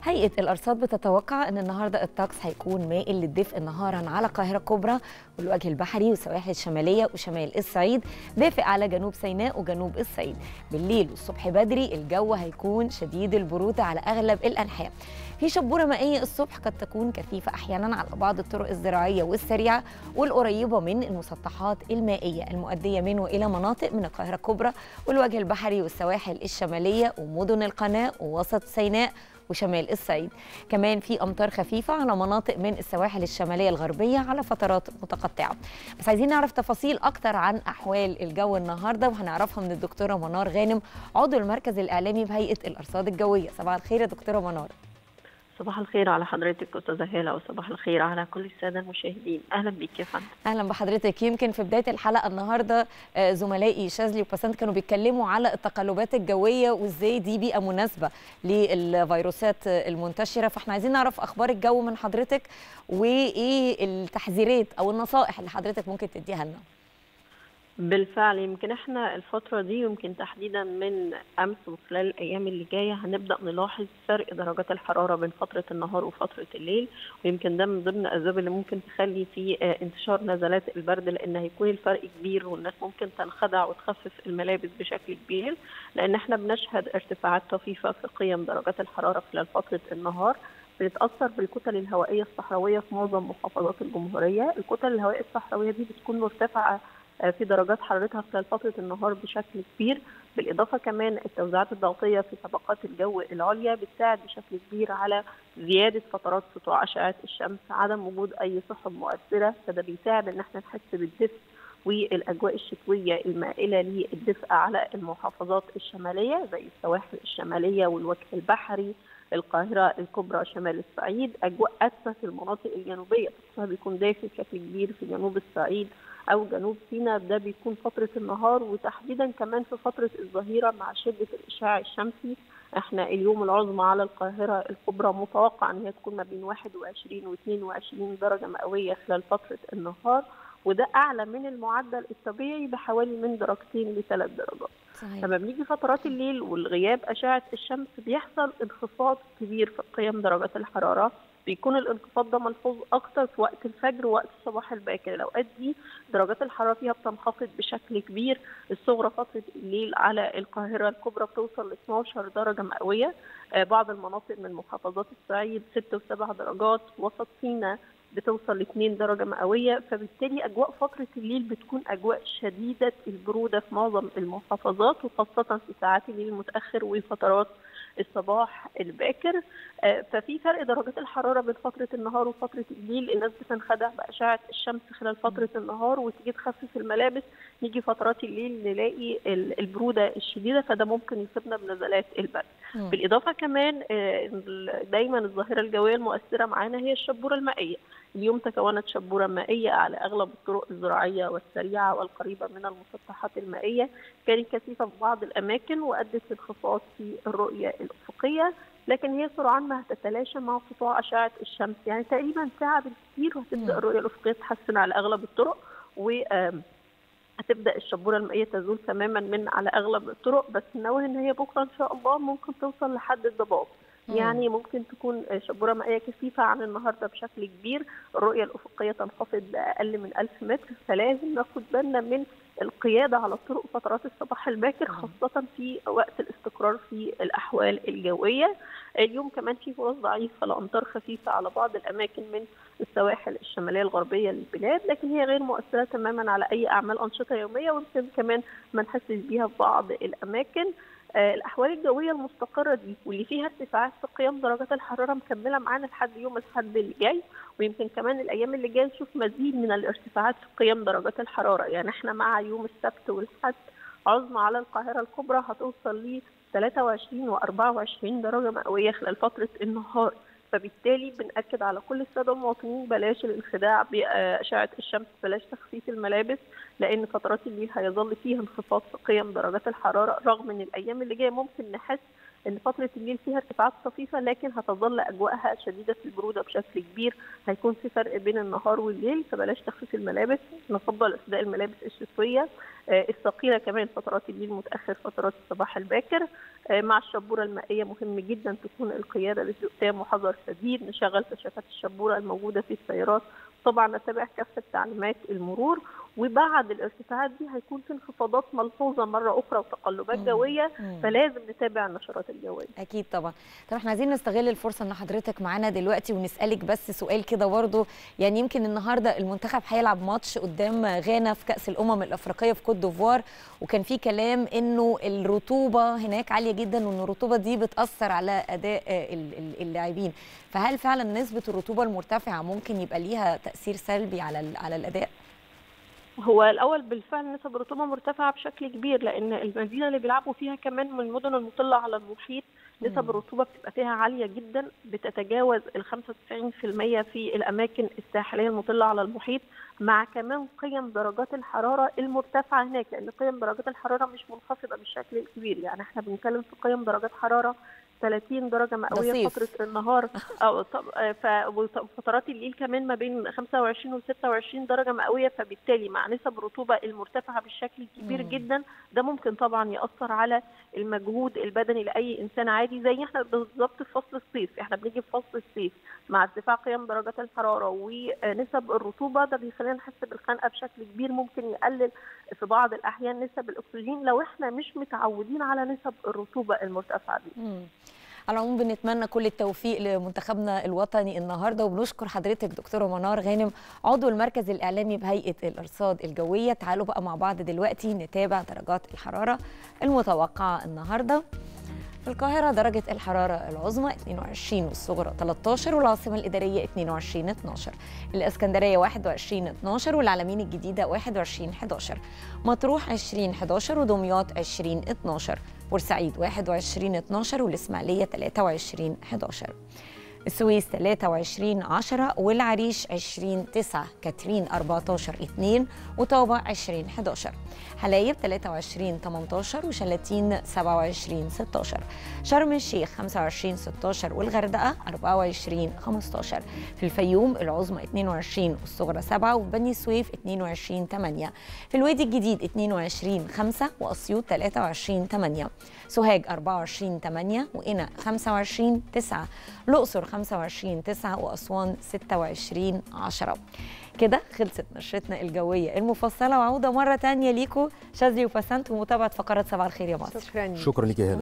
هيئة الأرصاد بتتوقع أن النهاردة الطقس هيكون مائل للدفء نهارا على القاهرة الكبرى والوجه البحري والسواحل الشمالية وشمال الصعيد دافئ على جنوب سيناء وجنوب الصعيد بالليل والصبح بدري الجو هيكون شديد البرودة على أغلب الأنحاء في شبورة مائية الصبح قد تكون كثيفة أحيانا على بعض الطرق الزراعية والسريعة والقريبة من المسطحات المائية المؤدية من وإلى مناطق من القاهرة الكبرى والوجه البحري والسواحل الشمالية ومدن القناة ووسط سيناء وشمال الصعيد كمان في امطار خفيفه على مناطق من السواحل الشماليه الغربيه على فترات متقطعه بس عايزين نعرف تفاصيل اكتر عن احوال الجو النهارده وهنعرفها من الدكتوره منار غانم عضو المركز الاعلامي بهيئه الارصاد الجويه صباح الخير يا دكتوره منار صباح الخير على حضرتك استاذه هاله وصباح الخير على كل الساده المشاهدين اهلا بيك يا فندم اهلا بحضرتك يمكن في بدايه الحلقه النهارده زملائي شاذلي وبسنت كانوا بيتكلموا على التقلبات الجويه وازاي دي بيئه مناسبه للفيروسات المنتشره فاحنا عايزين نعرف اخبار الجو من حضرتك وايه التحذيرات او النصائح اللي حضرتك ممكن تديها لنا بالفعل يمكن احنا الفترة دي يمكن تحديدا من امس وخلال الايام اللي جاية هنبدأ نلاحظ فرق درجات الحرارة بين فترة النهار وفترة الليل ويمكن ده من ضمن الاسباب اللي ممكن تخلي في انتشار نزلات البرد لان هيكون الفرق كبير والناس ممكن تنخدع وتخفف الملابس بشكل كبير لان احنا بنشهد ارتفاعات طفيفة في قيم درجات الحرارة خلال فترة النهار بتتاثر بالكتل الهوائيه الصحراويه في معظم محافظات الجمهوريه، الكتل الهوائيه الصحراويه دي بتكون مرتفعه في درجات حرارتها خلال فتره النهار بشكل كبير بالاضافه كمان التوزيعات الضغطيه في طبقات الجو العليا بتساعد بشكل كبير على زياده فترات سطوع اشعه الشمس عدم وجود اي سحب مؤثره فده بيساعد ان احنا نحس بالدفء والاجواء الشتويه المائله للدفء على المحافظات الشماليه زي السواحل الشماليه والوجه البحري القاهرة الكبرى شمال الصعيد أجواء أدفى في المناطق الجنوبية طقسها بيكون دافي بشكل كبير في جنوب الصعيد أو جنوب سيناء ده بيكون فترة النهار وتحديدا كمان في فترة الظهيرة مع شدة الإشعاع الشمسي احنا اليوم العظمى على القاهرة الكبرى متوقع ان هي تكون ما بين 21 و 22 درجة مئوية خلال فترة النهار وده اعلى من المعدل الطبيعي بحوالي من درجتين لثلاث درجات صحيح. لما بنيجي فترات الليل والغياب اشعه الشمس بيحصل انخفاض كبير في قيم درجات الحراره بيكون الانخفاض ده ملحوظ اكتر في وقت الفجر ووقت الصباح الباكر الاوقات دي درجات الحراره فيها بتنخفض بشكل كبير الصغرى فتره الليل على القاهره الكبرى بتوصل ل 12 درجه مئويه بعض المناطق من محافظات الصعيد 6 و7 درجات وسط سيناء بتوصل ل 2 درجه مئويه فبالتالي اجواء فتره الليل بتكون اجواء شديده البروده في معظم المحافظات وخاصه في ساعات الليل المتاخر وفترات الصباح الباكر ففي فرق درجات الحراره بين فتره النهار وفتره الليل الناس بتنخدع باشعه الشمس خلال فتره النهار وتيجي تخفف الملابس نيجي فترات الليل نلاقي البروده الشديده فده ممكن يصيبنا بنزلات البرد بالاضافه كمان دايما الظاهره الجويه المؤثره معانا هي الشبوره المائيه اليوم تكونت شبوره مائيه على اغلب الطرق الزراعيه والسريعه والقريبه من المسطحات المائيه كانت كثيفه في بعض الاماكن وادت لانخفاض في الرؤيه الافقيه لكن هي سرعان ما هتتلاشى مع سطوع اشعه الشمس يعني تقريبا ساعه بالكثير وهتبدا الرؤيه الافقيه تتحسن على اغلب الطرق و هتبدا الشبوره المائيه تزول تماما من على اغلب الطرق بس ناوي ان هي بكره ان شاء الله ممكن توصل لحد الضباب يعني ممكن تكون شبوره مائيه كثيفه عن النهارده بشكل كبير الرؤيه الافقيه تنخفض لاقل من 1000 متر فلازم ناخد بالنا من القياده على الطرق فترات الصباح الباكر خاصه في وقت الاستقرار في الاحوال الجويه اليوم كمان في فرص ضعيفه لامطار خفيفه على بعض الاماكن من السواحل الشماليه الغربيه للبلاد لكن هي غير مؤثره تماما على اي اعمال انشطه يوميه ويمكن كمان ما نحسش بيها في بعض الاماكن الاحوال الجويه المستقره دي واللي فيها ارتفاعات في قيم درجات الحراره مكمله معانا لحد يوم الاحد اللي جاي ويمكن كمان الايام اللي جايه نشوف مزيد من الارتفاعات في قيم درجات الحراره يعني احنا مع يوم السبت والحد عظمى على القاهره الكبرى هتوصل ل 23 و24 درجه مئويه خلال فتره النهار فبالتالي بنأكد على كل السادة المواطنين بلاش الانخداع بأشعة الشمس بلاش تخفيف الملابس لأن فترات الليل هيظل فيها انخفاض في قيم درجات الحرارة رغم إن الأيام اللي جاية ممكن نحس ان فتره الليل فيها ارتفاعات طفيفه لكن هتظل اجواءها شديده البروده بشكل كبير هيكون في فرق بين النهار والليل فبلاش تخفيف الملابس نفضل ارتداء الملابس الشتويه الثقيله كمان فترات الليل متاخر فترات الصباح الباكر مع الشبوره المائيه مهم جدا تكون القياده باستخدام وحذر شديد نشغل كشافات الشبوره الموجوده في السيارات طبعا نتابع كافه تعليمات المرور وبعد الارتفاعات دي هيكون في انخفاضات ملحوظه مره اخرى وتقلبات جويه فلازم نتابع النشرات الجويه. اكيد طبعا. طب احنا عايزين نستغل الفرصه ان حضرتك معانا دلوقتي ونسالك بس سؤال كده برضه يعني يمكن النهارده المنتخب هيلعب ماتش قدام غانا في كاس الامم الافريقيه في كوت ديفوار وكان في كلام انه الرطوبه هناك عاليه جدا وان الرطوبه دي بتاثر على اداء اللاعبين فهل فعلا نسبه الرطوبه المرتفعه ممكن يبقى ليها تاثير سلبي على على الاداء؟ هو الاول بالفعل نسب الرطوبه مرتفعه بشكل كبير لان المدينه اللي بيلعبوا فيها كمان من المدن المطله على المحيط نسب الرطوبه بتبقى فيها عاليه جدا بتتجاوز ال 95% في الاماكن الساحليه المطله على المحيط مع كمان قيم درجات الحراره المرتفعه هناك لان قيم درجات الحراره مش منخفضه بالشكل الكبير يعني احنا بنتكلم في قيم درجات حراره 30 درجه مئويه فتره النهار او فترات الليل كمان ما بين 25 و 26 درجه مئويه فبالتالي مع نسب الرطوبه المرتفعه بالشكل الكبير جدا ده ممكن طبعا ياثر على المجهود البدني لاي انسان عادي زي احنا بالظبط في فصل الصيف احنا بنيجي في فصل الصيف مع ارتفاع قيم درجات الحراره ونسب الرطوبه ده بيخلينا نحس بالخنقه بشكل كبير ممكن يقلل في بعض الاحيان نسب الاكسجين لو احنا مش متعودين على نسب الرطوبه المرتفعه دي مم. على العموم بنتمنى كل التوفيق لمنتخبنا الوطني النهارده وبنشكر حضرتك دكتوره منار غانم عضو المركز الاعلامي بهيئه الارصاد الجويه تعالوا بقى مع بعض دلوقتي نتابع درجات الحراره المتوقعه النهارده في القاهرة درجة الحرارة العظمى 22 والصغرى 13 والعاصمة الإدارية 22 12 الإسكندرية 21 12 والعلمين الجديدة 21 11 مطروح 20 11 ودمياط 20 12 بورسعيد 21 12 والإسماعيلية 23 11 السويس 23 10 والعريش 20 9 كاترين 14 2 وطابة 20 11 حلايب 23 18 وشلاتين 27 16 شرم الشيخ 25 16 والغردقة 24 15 في الفيوم العظمى 22 والصغرى 7 وفي بني سويف 22 8 في الوادي الجديد 22 5 وأسيوط 23 8 سوهاج 24 8 وقنا 25 9 الأقصر 25 9 وأسوان 26 10 كده خلصت نشرتنا الجوية المفصلة وعودة مرة تانية ليكم شاذلي وبسنت ومتابعة فقرات صباح الخير يا مصر شكرا شكرا لك يا هلا